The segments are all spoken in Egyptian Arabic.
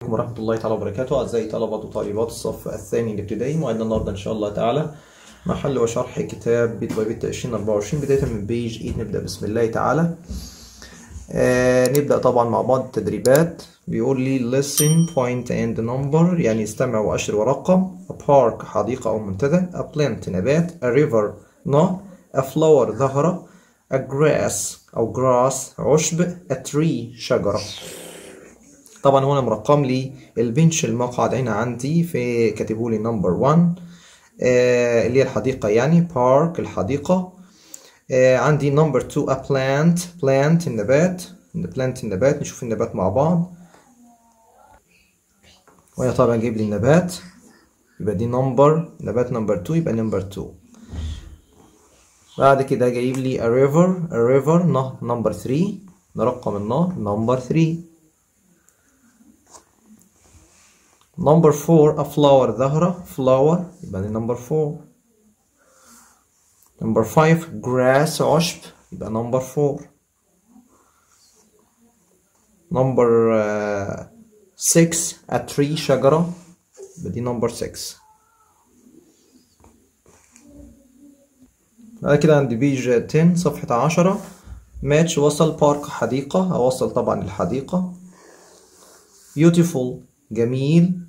عليكم ورحمة الله تعالى وبركاته أعزائي طلبة وطالبات الصف الثاني الابتدائي موعدنا النهاردة إن شاء الله تعالى مع حل وشرح كتاب بيت باي بيت 2024 بداية من بيج 8 نبدأ بسم الله تعالى آه نبدأ طبعا مع بعض التدريبات بيقول لي listen point and number يعني استمع وأشر ورقم a park حديقة أو منتدى a plant نبات a river نهر a flower زهرة a grass أو grass عشب a tree شجرة طبعا هنا مرقم لي البنش المقعد هنا عندي في كاتبوا لي نمبر 1 آه اللي هي الحديقة يعني بارك الحديقة آه عندي نمبر 2 a plant plant النبات plant النبات نشوف النبات مع بعض وهي طبعا جايب لي النبات يبقى دي نمبر نبات نمبر 2 يبقى نمبر 2 بعد كده جايب لي a river a river نهر نمبر 3 نرقم النهر نمبر 3 نمبر 4 a flower زهرة flower يبقى دي نمبر 4 نمبر 5 grass عشب يبقى نمبر 4 نمبر 6 a tree شجرة يبقى دي نمبر 6 بعد كده عندي بيج 10 صفحة 10 ماتش وصل بارك حديقة أوصل طبعا الحديقة beautiful جميل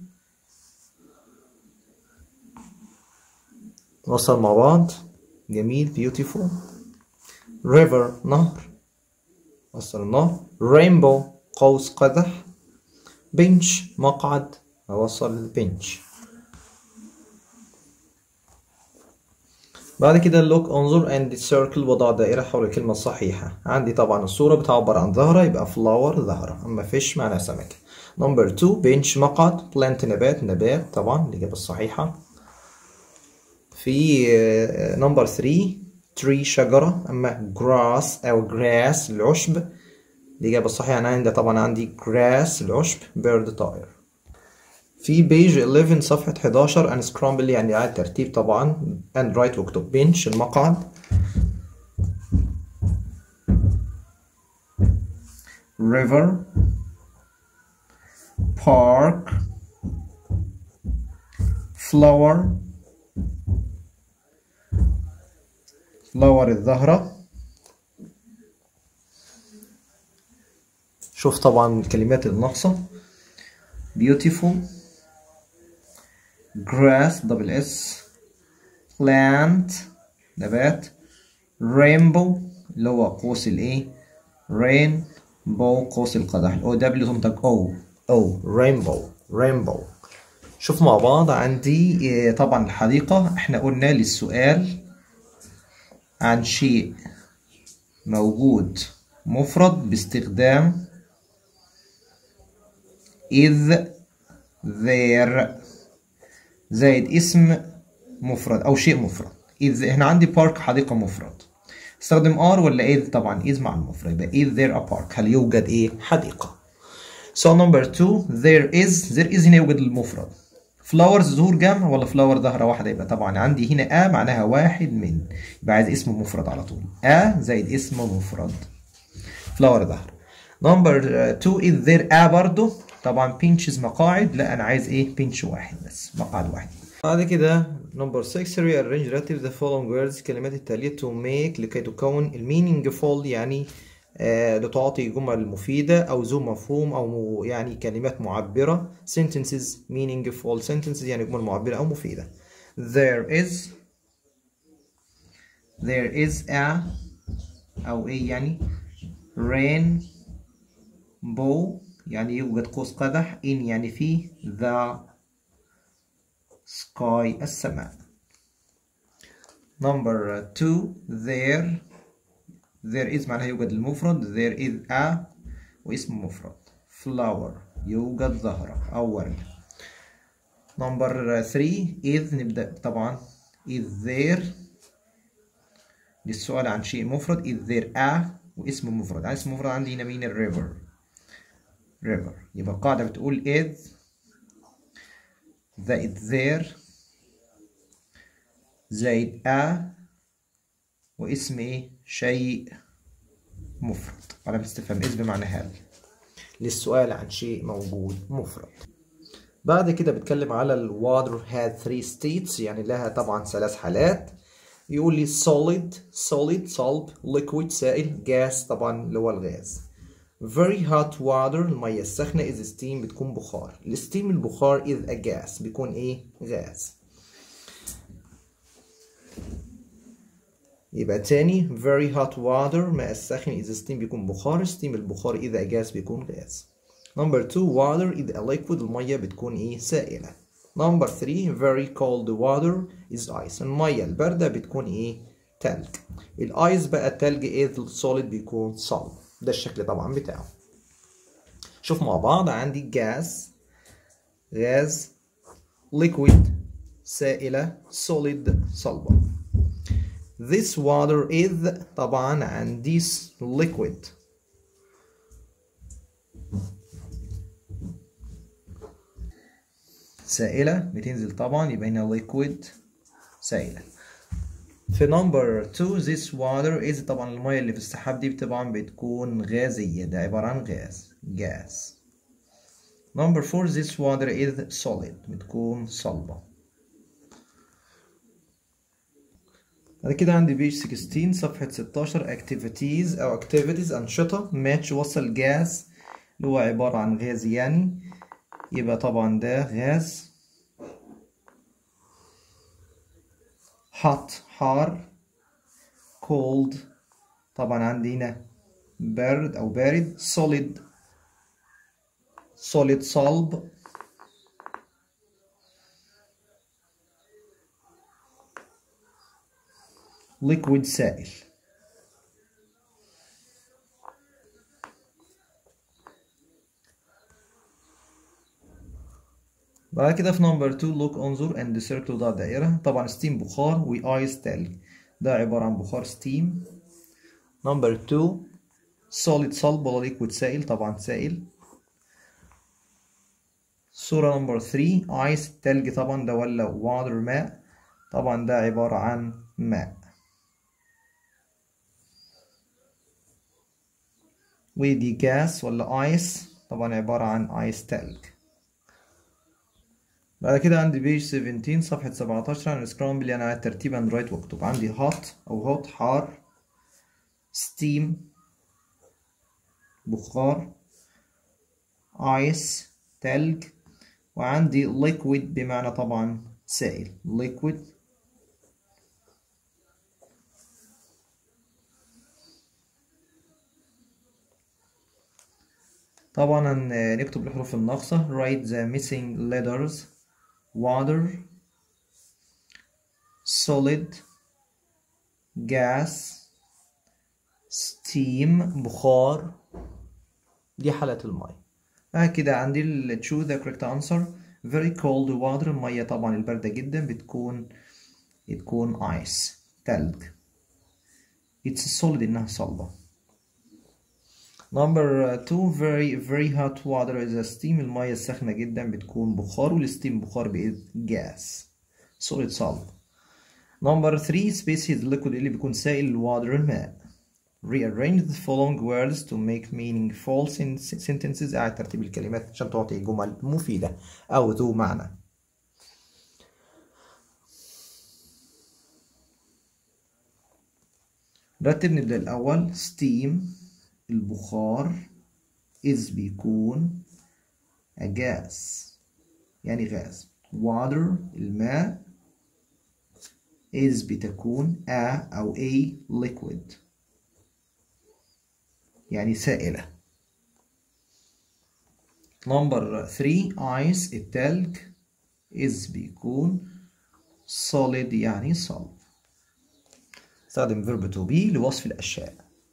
وصل مع بعض جميل beautiful river نهر وصل النهر rainbow قوس قزح bench مقعد أوصل البنش بعد كده look انظر and circle وضع دائرة حول الكلمة الصحيحة عندي طبعا الصورة بتعبر عن زهرة يبقى flower زهرة أما fish معناها سمكة نمبر 2 bench مقعد plant نبات نبات طبعا الإجابة الصحيحة في نمبر 3 tree شجرة أما grass أو grass العشب الإجابة الصحيحة أنا عندي طبعا عندي grass العشب bird طائر في بيج 11 صفحة 11 and scramble يعني إعادة ترتيب طبعا and write واكتب bench المقعد river park flower flower الزهرة شوف طبعا الكلمات الناقصة beautiful grass double s plant نبات rainbow اللي هو قوس الايه rainbow قوس القدح الاو دبليو تنطق او او rainbow rainbow شوف مع بعض عندي طبعا الحديقة احنا قلنا للسؤال عن شيء موجود مفرد باستخدام إذ there زائد اسم مفرد أو شيء مفرد إذ هنا عندي بارك حديقة مفرد استخدم ار ولا إذ طبعا إذ مع المفرد يبقى إذ there a park هل يوجد إيه حديقة so number two there is there is هنا يوجد المفرد فلاورز زهور جمع ولا فلاور زهرة واحدة يبقى طبعا عندي هنا ا معناها واحد من يبقى عايز اسم مفرد على طول ا زائد اسم مفرد فلاور زهرة نمبر 2 is there ا برضو طبعا بينشز مقاعد لا انا عايز ايه بينش واحد بس مقعد واحد بعد كده نمبر 6 rearrange relative the following words الكلمات التالية to make لكي تكون المينينجفول يعني آه لتعطي جمل مفيدة أو ذو مفهوم أو يعني كلمات معبرة sentences meaningful sentences يعني جمل معبرة أو مفيدة there is there is a أو إيه يعني rainbow يعني يوجد قوس قزح in يعني فيه the sky السماء number two there there is معناها يوجد المفرد there is a واسم مفرد flower يوجد زهرة أو وردة number three is نبدأ طبعا is there للسؤال عن شيء مفرد is there a واسم مفرد عن اسم مفرد عندي هنا مين الريفر river يبقى القاعدة بتقول is زائد there زائد a واسم ايه شيء مفرد علامة استفهام is بمعنى هل للسؤال عن شيء موجود مفرد بعد كده بيتكلم على ال water had three states يعني لها طبعا ثلاث حالات يقول لي solid solid صلب liquid سائل gas طبعا اللي هو الغاز very hot water المية السخنة is steam بتكون بخار الستيم البخار is a gas بيكون ايه غاز يبقى تاني very hot water ماء الساخن is steam بيكون بخار steam البخار إذا gas بيكون غاز number two water is a liquid المية بتكون ايه سائلة number three very cold water is ice المية الباردة بتكون ايه تلج الايس بقى التلج ايه solid بيكون صلب ده الشكل طبعا بتاعه شوف مع بعض عندي gas غاز liquid سائلة solid صلبة this water is طبعا عندي liquid سائلة بتنزل طبعا يبقى هنا liquid سائلة في نمبر 2 this water is طبعا المية اللي في السحاب دي طبعا بتكون غازية ده عبارة عن غاز gas نمبر 4 this water is solid بتكون صلبة بعد كده عندي بيج 16 صفحة 16 activities أو activities أنشطة match وصل gas اللي هو عبارة عن غاز يعني يبقى طبعا ده غاز hot حار cold طبعا عندي هنا بارد أو بارد solid solid صلب liquid سائل بعد كده في نمبر 2 look انظر and circle ده دائرة طبعا ستيم بخار وايس تلج ده عبارة عن بخار ستيم نمبر 2 solid صلب ولا liquid سائل طبعا سائل صورة نمبر 3 ايس تلج طبعا ده ولا water ماء طبعا ده عبارة عن ماء ودي جاس ولا ايس طبعا عبارة عن ايس تلج بعد كده عندي بيج 17 صفحة 17 عن السكرامبل يعني على ترتيب اندرويد واكتب عندي هوت او هوت حار ستيم بخار ايس تلج وعندي ليكويد بمعنى طبعا سائل ليكويد طبعا نكتب الحروف الناقصة write the missing letters water solid gas steam بخار دي حالة الماء بعد كده عندي ال choose the correct answer very cold water المية طبعا الباردة جدا بتكون بتكون ice تلج it's solid إنها صلبة number two very very hot water is a steam المية السخنة جدا بتكون بخار والستيم بخار بإيه gas solid صلب number three species liquid اللي بيكون سائل water الماء rearrange the following words to make meaningful sentences أعد ترتيب الكلمات عشان تعطي جمل مفيدة أو ذو معنى رتب نبدأ الأول steam البخار is بيكون a gas يعني غاز water الماء is بتكون a أو a liquid يعني سائلة number 3 ice التلج is بيكون solid يعني صلب استخدم verb to be لوصف الأشياء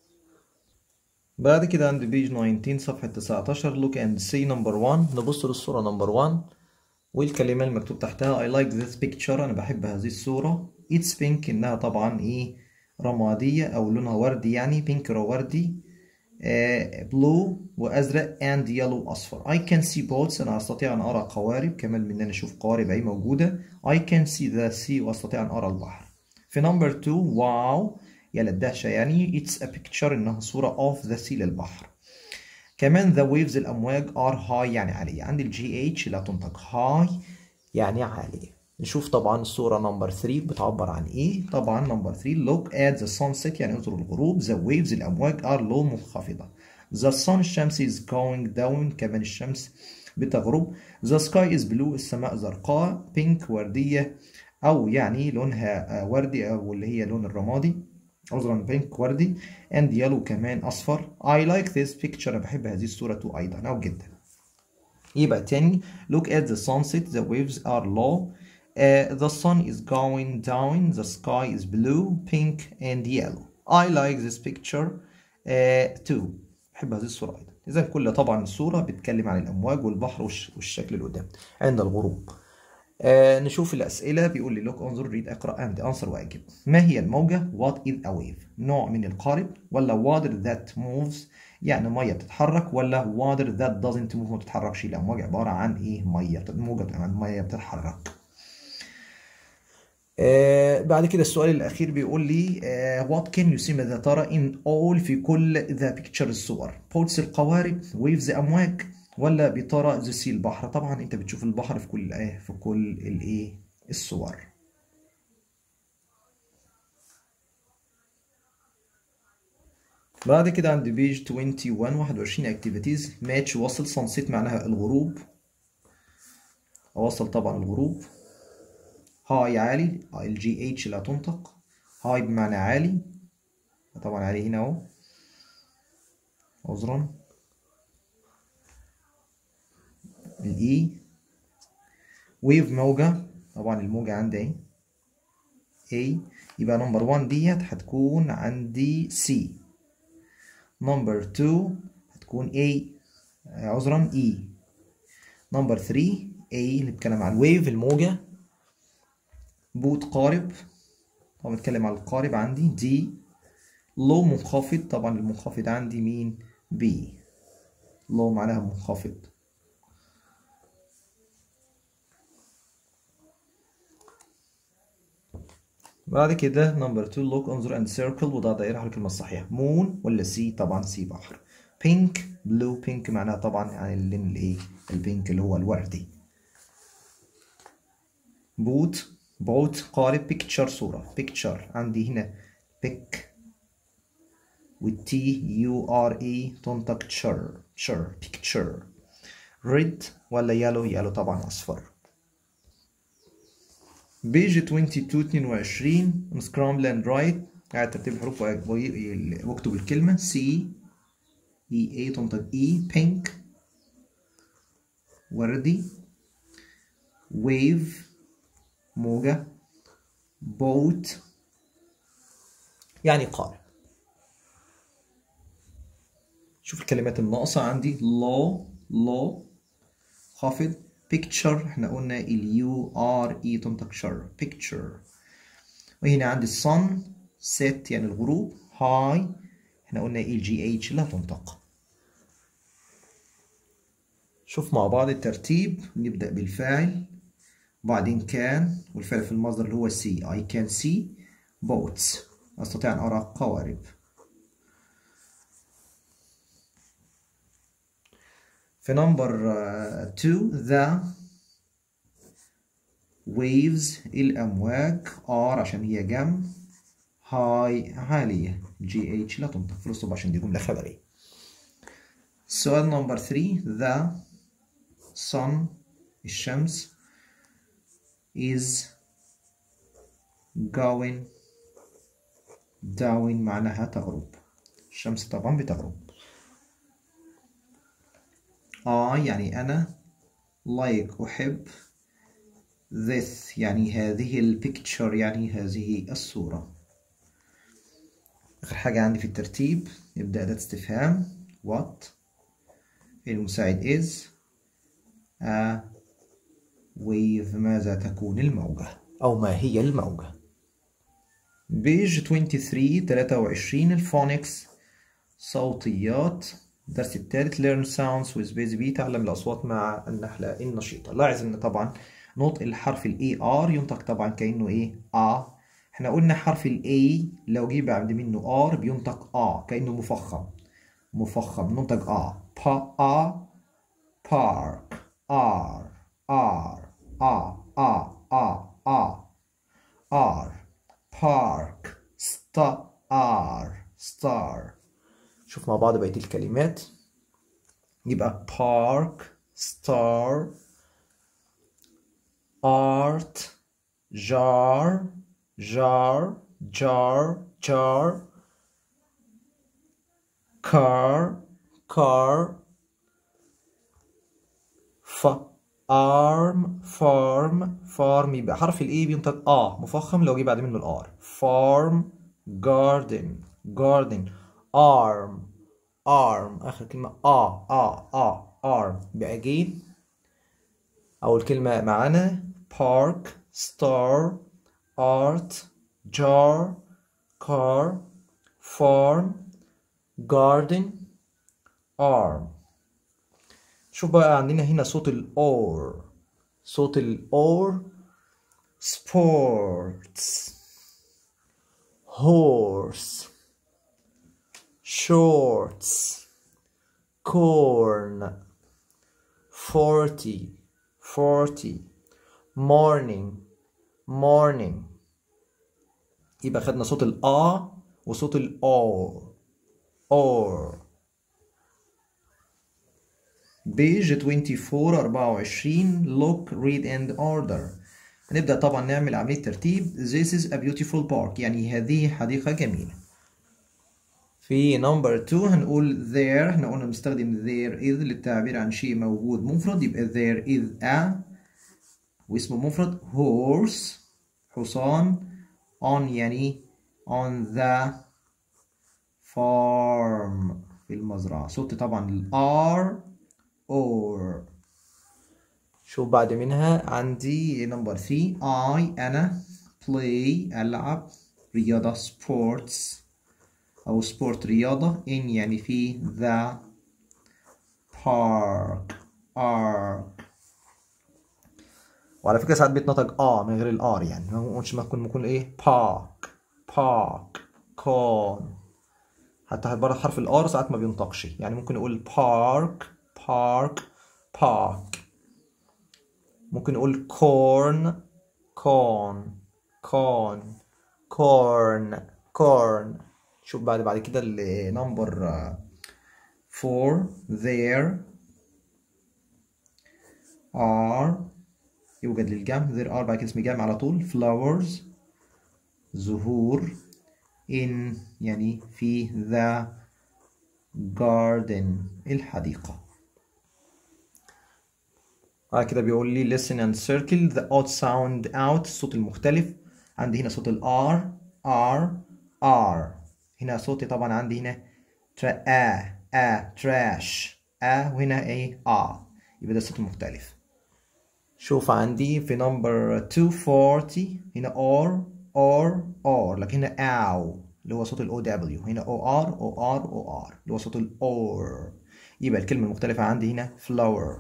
بعد كده عند بيج 19 صفحة 19 look and see number 1 نبص للصورة number 1 والكلمة المكتوب تحتها I like this picture أنا بحب هذه الصورة it's pink إنها طبعا إيه رمادية أو لونها وردي يعني pink وردي بلو وازرق and yellow اصفر I can see boats انا استطيع ان ارى قوارب كمان من ان اشوف قوارب اهي موجوده I can see the sea واستطيع ان ارى البحر في نمبر 2 واو يا للدهشه يعني it's a picture انها صوره of the sea للبحر كمان the waves الأمواج are high يعني عالية عندي ال GH لا تنطق high يعني عالية نشوف طبعا الصورة نمبر 3 بتعبر عن ايه طبعا نمبر 3 look at the sunset يعني انظر الغروب the waves الأمواج are low منخفضة the sun الشمس is going down كمان الشمس بتغرب the sky is blue السماء زرقاء pink وردية أو يعني لونها وردي أو اللي هي لون الرمادي عذرا بينك وردي and yellow كمان أصفر I like this picture أنا بحب هذه الصورة أيضا أو جدا يبقى تاني look at the sunset the waves are low uh, the sun is going down the sky is blue pink and yellow I like this picture uh, too بحب هذه الصورة أيضا إذا كل طبعا الصورة بتتكلم عن الأمواج والبحر والشكل اللي قدام عند الغروب آه نشوف الأسئلة بيقول لي لوك انظر ريد اقرأ and answer واجب ما هي الموجة what is a wave نوع من القارب ولا water that moves يعني مية بتتحرك ولا water that doesn't move ما بتتحركش الأمواج عبارة عن إيه مية موجة عن مية بتتحرك آه بعد كده السؤال الأخير بيقول لي آه what can you see ماذا ترى in all في كل the picture الصور بولس القوارب waves أمواج ولا بترى ذا سي البحر طبعا انت بتشوف البحر في كل ايه في كل الايه الصور بعد كده عند بيج 21 21 اكتيفيتيز ماتش وصل سانسيت معناها الغروب اوصل طبعا الغروب هاي عالي الجي اتش لا تنطق هاي بمعنى عالي طبعا عالي هنا اهو عذرا الاي ويف موجة طبعا الموجة عندي اهي A يبقى نمبر 1 ديت هتكون عندي C نمبر 2 هتكون A عذرا E نمبر 3 A اللي بتكلم عن الويف الموجة بوت قارب طبعا بتكلم عن القارب عندي D لو منخفض طبعا المنخفض عندي مين B لو معناها منخفض بعد كده نمبر 2 لوك انظر اند سيركل وضع دائره على الكلمه الصحيحه مون ولا سي طبعا سي بحر بينك بلو بينك معناها طبعا يعني اللون الايه البينك اللي هو الوردي بوت بوت قارب بيكتشر صوره بيكتشر عندي هنا بيك والتي يو ار اي تنطق تشر تشر بيكتشر ريد ولا يالو يالو طبعا اصفر بيج 22 22 سكرامبل اند رايت قاعد ترتيب الحروف واكتب الكلمة سي اي اي تنطق اي بينك وردي ويف موجة بوت يعني قارب شوف الكلمات الناقصة عندي لو لو خافض picture احنا قلنا ال U R E تنطق شر picture وهنا عندي sun set يعني الغروب high احنا قلنا ال G H لا تنطق شوف مع بعض الترتيب نبدأ بالفاعل وبعدين كان والفعل في المصدر اللي هو see I can see boats أستطيع أن أرى قوارب في نمبر 2 ذا waves الأمواج are عشان هي جم هاي عالية جي اتش لا تنطق في الأسلوب عشان دي جملة خبرية سؤال نمبر 3 the sun الشمس is going down معناها تغرب الشمس طبعا بتغرب I يعني أنا like أحب this يعني هذه البيكتشر يعني هذه الصورة آخر حاجة عندي في الترتيب يبدأ أداة استفهام what المساعد is a wave ماذا تكون الموجة أو ما هي الموجة بيج 23 23 الفونكس صوتيات الدرس الثالث learn sounds with busy bee تعلم الأصوات مع النحلة النشيطة لاحظ إن طبعا نطق الحرف ال AR ينطق طبعا كأنه إيه آ إحنا قلنا حرف ال A لو جه بعد منه R بينطق آ كأنه مفخم مفخم ننطق آ pa a park r r a a a a r park star star شوف مع بعض بقية الكلمات يبقى park star art jar jar jar jar car car ف arm farm farm يبقى حرف الاي بينطق اه مفخم لو جه بعد منه الار farm garden garden arm arm اخر كلمه اه اه اه arm يبقى again اول كلمه معانا park star art jar car farm garden arm شوف بقى عندنا هنا صوت الأور صوت الأور sports horse shorts corn forty forty morning morning يبقى خدنا صوت الآ وصوت الأور or بيج 24 24 look read and order هنبدأ طبعا نعمل عملية ترتيب This is a beautiful park يعني هذه حديقة جميلة في نمبر 2 هنقول there احنا قلنا بنستخدم there is للتعبير عن شيء موجود مفرد يبقى there is a واسمه مفرد horse حصان on يعني on the farm في المزرعة صوت طبعا ال R or شوف بعد منها عندي نمبر 3 I أنا play ألعب رياضة sports أو sport رياضة in يعني في the park ark وعلى فكرة ساعات بيتنطق آ من غير الآر يعني ما ممكن ممكن ممكن إيه park park con حتى بره حرف الآر ساعات ما بينطقش يعني ممكن نقول park park park ممكن نقول corn corn corn corn corn شوف بعد بعد كده النمبر 4 there are يوجد للجمع there are بعد كده اسم جمع على طول flowers زهور in يعني في the garden الحديقة بعد كده بيقول لي listen and circle the odd sound out الصوت المختلف عندي هنا صوت ال R R R هنا صوتي طبعا عندي هنا ترا A A trash A وهنا ايه A يبقى ده الصوت المختلف شوف عندي في نمبر 240 هنا or or or لكن هنا ow اللي هو صوت ال OW هنا OR OR OR اللي هو صوت ال OR يبقى الكلمة المختلفة عندي هنا flower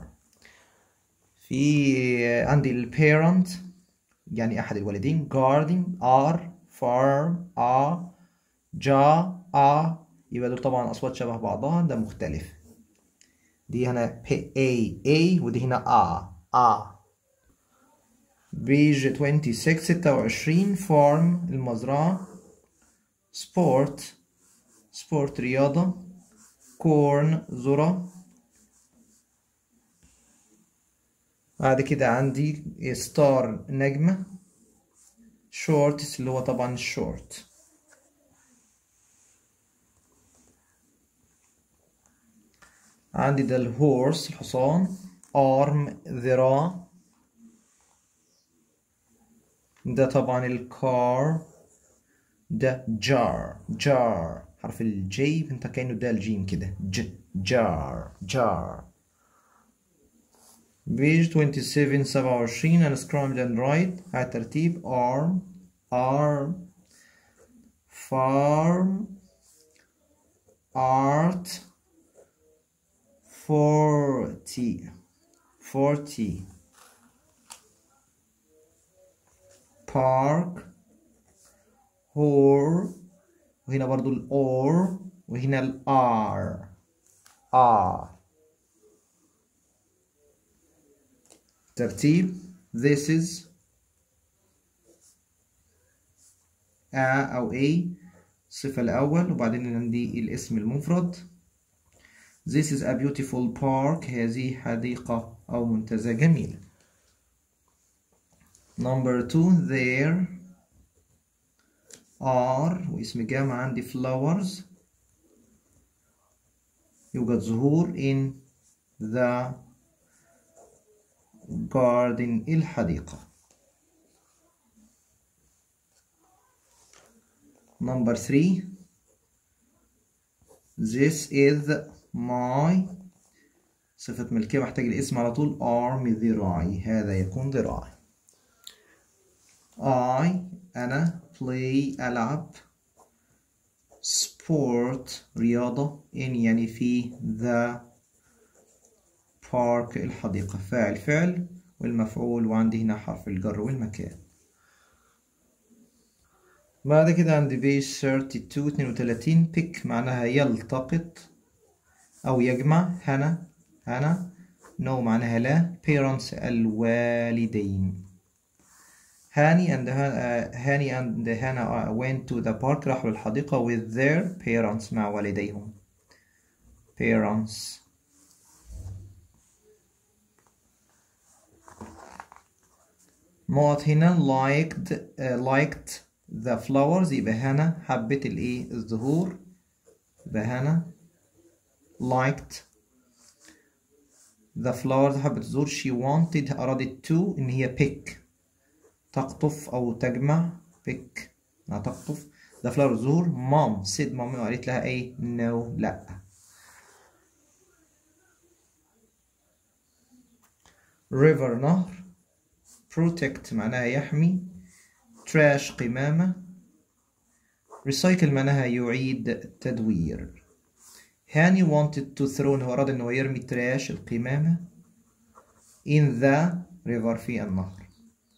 في عندي ال parent يعني أحد الوالدين garden are farm a ja a يبقى دول طبعا أصوات شبه بعضها ده مختلف دي هنا P A A ودي هنا A A بيج 26 26 فارم المزرعة سبورت سبورت رياضة كورن ذرة بعد كده عندي ستار نجمة شورتس اللي هو طبعا الشورت عندي ده الهورس الحصان ارم ذراع ده طبعا الكار ده جار جار حرف الجي انت كأنه ده الجيم كده ج جار جار بيج 27 27 انا سكرامبل اند رايت على ترتيب arm arm farm art 40 40 park whore وهنا برضو ال or وهنا ال are are ترتيب this is a أو a الصفة الأول وبعدين عندي الاسم المفرد This is a beautiful park هذه حديقة أو منتزه جميلة Number two there are واسم جامع عندي flowers يوجد زهور in the garden الحديقة Number three This is my صفة ملكية بحتاج الاسم على طول arm ذراعي هذا يكون ذراعي I أنا play ألعب sport رياضة in يعني في the park الحديقة فاعل فعل والمفعول وعندي هنا حرف الجر والمكان بعد كده عندي بيج 32 32 pick معناها يلتقط أو يجمع هنا هنا no معناها لا parents الوالدين هاني and هاني and هانا went to the park راحوا للحديقة with their parents مع والديهم parents نقط هنا liked uh, liked the flowers يبقى هنا حبت الايه الزهور يبقى هنا liked the flowers حبت الزهور she wanted أرادت to إن هي pick تقطف أو تجمع pick لا تقطف the flowers زهور mom said ماما قالت لها ايه no لا river نهر protect معناها يحمي trash قمامة recycle معناها يعيد تدوير هاني wanted to throw هو أراد أنه يرمي trash القمامة in the river في النهر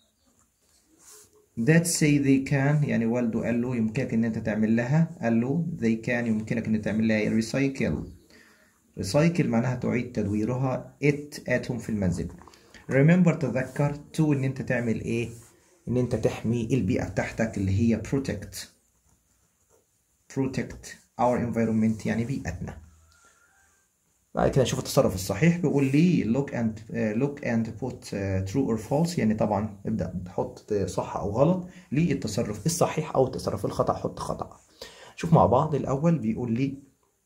that say they can يعني والده قال له يمكنك ان انت تعمل لها قال له they can يمكنك ان تعمل لها recycle recycle معناها تعيد تدويرها it at home في المنزل remember تذكر to ان انت تعمل ايه ان انت تحمي البيئة بتاعتك اللي هي protect protect our environment يعني بيئتنا بعد كده نشوف التصرف الصحيح بيقول لي look and uh, look and put uh, true or false يعني طبعا ابدأ تحط صح أو غلط للتصرف الصحيح أو التصرف الخطأ حط خطأ شوف مع بعض الأول بيقول لي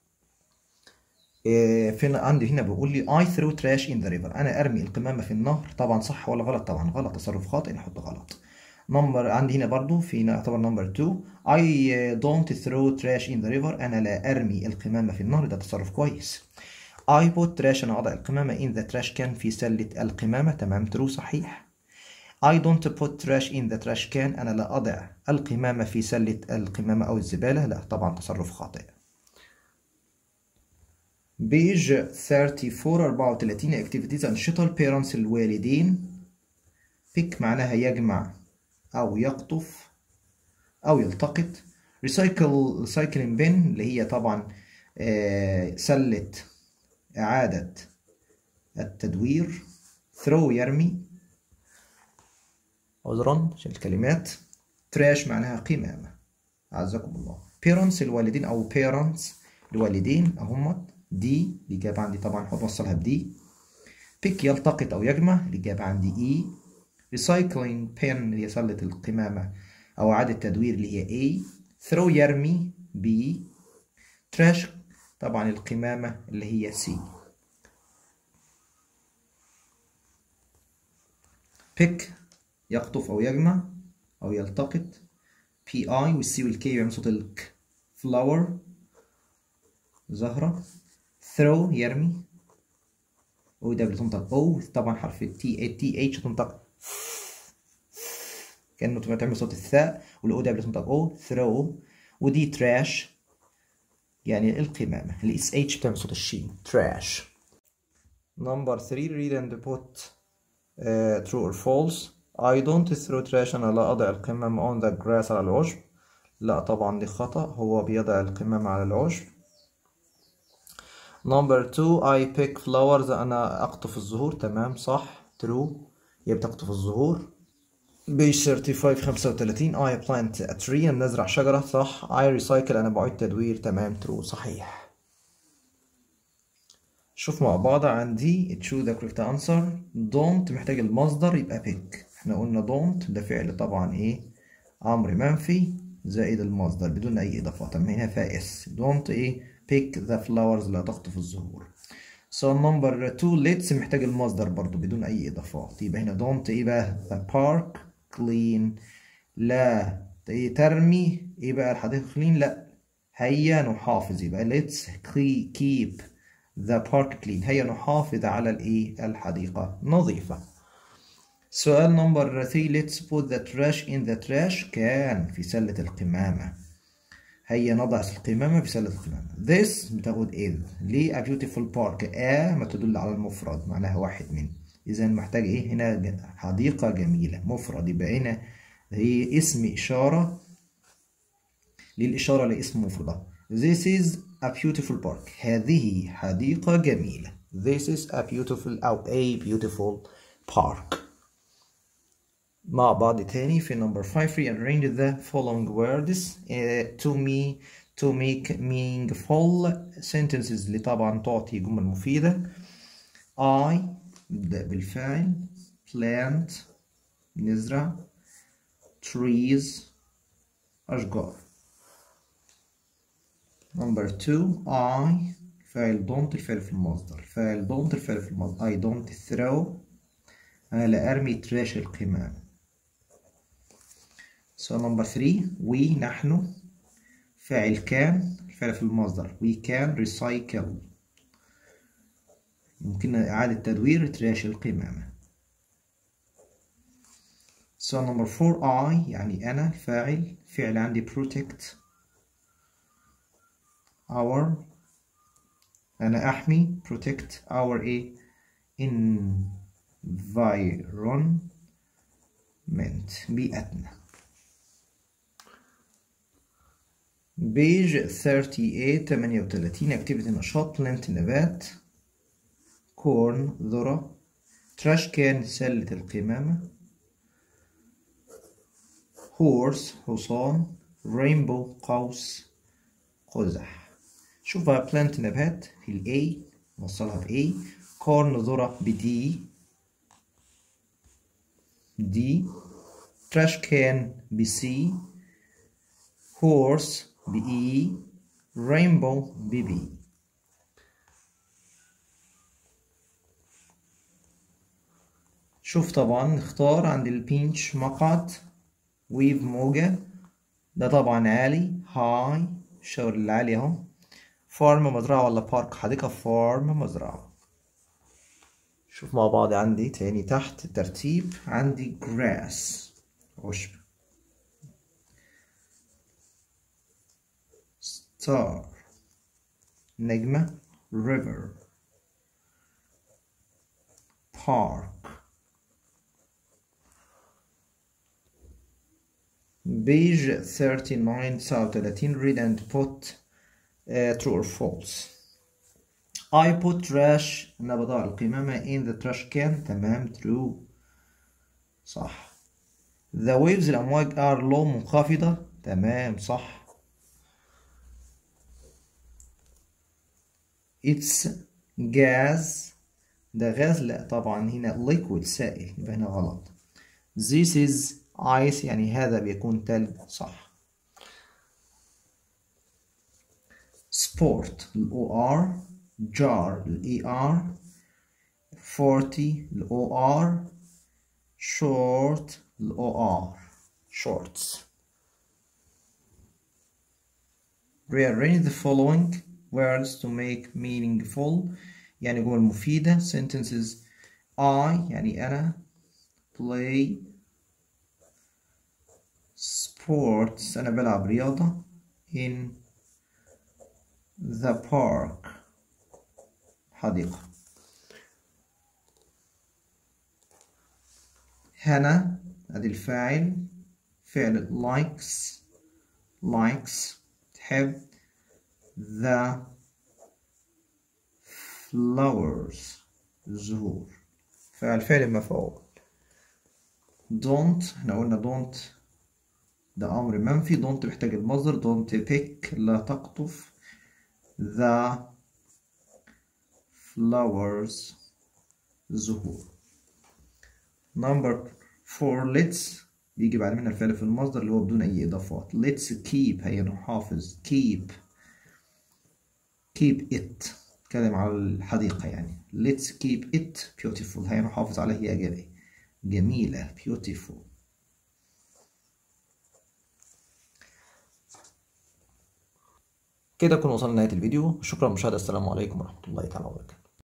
uh, فين عندي هنا بيقول لي I threw trash in the river أنا أرمي القمامة في النهر طبعا صح ولا غلط طبعا غلط تصرف خاطئ نحط غلط نمبر عندي هنا برضو في يعتبر نمبر 2 I don't throw trash in the river أنا لا أرمي القمامة في النهر ده تصرف كويس I put trash أنا أضع القمامة in the trash can في سلة القمامة تمام true صحيح I don't put trash in the trash can أنا لا أضع القمامة في سلة القمامة أو الزبالة لا طبعا تصرف خاطئ بيج 34 34 activities أنشطة البيرنتس الوالدين pick معناها يجمع أو يقطف أو يلتقط recycle recycling bin اللي هي طبعا آه سلة إعادة التدوير throw يرمي عذرا عشان الكلمات trash معناها قمامة أعزكم الله parents الوالدين أو parents الوالدين أهم دي الإجابة عندي طبعا هوصلها بدي pick يلتقط أو يجمع الإجابة عندي إي recycling pen اللي هي سلة القمامة أو إعادة تدوير اللي هي A throw يرمي B trash طبعا القمامة اللي هي C pick يقطف أو يجمع أو يلتقط PI والسي والكي بيعمل صوت الك flower زهرة throw يرمي او دبليو تنطق او طبعا حرف التي تي اتش تنطق كانه تعمل صوت الثاء والاو دبليو تنطق او ثرو ودي تراش يعني القمامة الاس اتش بتعمل صوت الشين تراش نمبر 3 read and put uh, true or false I don't throw trash أنا لا أضع القمامة on the grass على العشب لا طبعا دي خطأ هو بيضع القمامة على العشب نمبر 2 I pick flowers أنا أقطف الزهور تمام صح true هي بتقطف الزهور بيج 35 35 I plant a tree أنا نزرع شجرة صح I recycle أنا بعيد تدوير تمام true صحيح شوف مع بعض عندي choose the correct answer don't محتاج المصدر يبقى pick احنا قلنا don't ده فعل طبعا ايه أمر منفي زائد المصدر بدون أي إضافات أما هنا فيها اس don't ايه pick the flowers لا تقطف الزهور so number two let's محتاج المصدر برضو بدون أي إضافات يبقى هنا don't ايه بقى the park clean لا ايه ترمي ايه بقى الحديقة clean لا هيا نحافظ يبقى let's keep the park clean هيا نحافظ على الايه الحديقة نظيفة سؤال نمبر 3 let's put the trash in the trash كان في سلة القمامة هيا نضع القمامة في سلة القمامة this بتاخد is ليه a beautiful park a ما تدل على المفرد معناها واحد من إذا محتاج إيه هنا حديقة جميلة مفرد يبقى هنا هي اسم إشارة للإشارة لاسم مفردة this is a beautiful park هذه حديقة جميلة this is a beautiful أو a beautiful park مع بعض تاني في number 5 rearrange the following words uh, to me to make meaningful sentences اللي طبعا تعطي جمل مفيدة I نبدأ بالفعل plant نزرع trees أشجار number 2 I فاعل don't الفعل في المصدر فاعل don't الفعل في المصدر I don't throw أنا لا أرمي تراش القمامة So number three we نحن فاعل كان الفعل في المصدر we can recycle يمكن إعادة تدوير تراش القمامة So number four I يعني أنا الفاعل فعل عندي protect our أنا أحمي protect our إيه environment بيئتنا بيج 38 38 اكتيفيتي نشاط بلانت نبات كورن ذرة تراش كان سلة القمامة هورس حصان رينبو قوس قزح شوف بقى بلانت نبات في ال A نوصلها ب A كورن ذرة ب D D تراش كان ب C horse ب E rainbow ب B شوف طبعا نختار عند البينش مقعد ويف موجة ده طبعا عالي هاي الشاور العالي اهو فارم مزرعة ولا بارك حديقة فارم مزرعة شوف مع بعض عندي تاني تحت الترتيب عندي grass عشب star نجمة river park page 39 39 read and put uh, true or false I put trash أنا بضع القمامة in the trash can تمام true صح the waves الأمواج are low منخفضة تمام صح it's gas ده غاز لا طبعا هنا liquid سائل يبقى هنا غلط this is ice يعني هذا بيكون تلج صح sport ال OR jar ال ER 40 ال OR short ال OR shorts rearrange the following words to make meaningful يعني جمل مفيدة sentences I يعني أنا play sports أنا بلعب رياضة in the park حديقة هنا أدي الفاعل فعل likes likes تحب the flowers الزهور فعل فعل مفعول don't احنا قلنا don't ده أمر منفي don't محتاج المصدر don't pick لا تقطف the flowers زهور number four let's بيجي بعد منها الفعل في المصدر اللي هو بدون أي إضافات let's keep هي نحافظ keep keep it نتكلم على الحديقة يعني let's keep it beautiful هي نحافظ عليها هي جميلة beautiful كده كنا وصلنا لنهاية الفيديو شكرا للمشاهدة السلام عليكم ورحمة الله تعالى وبركاته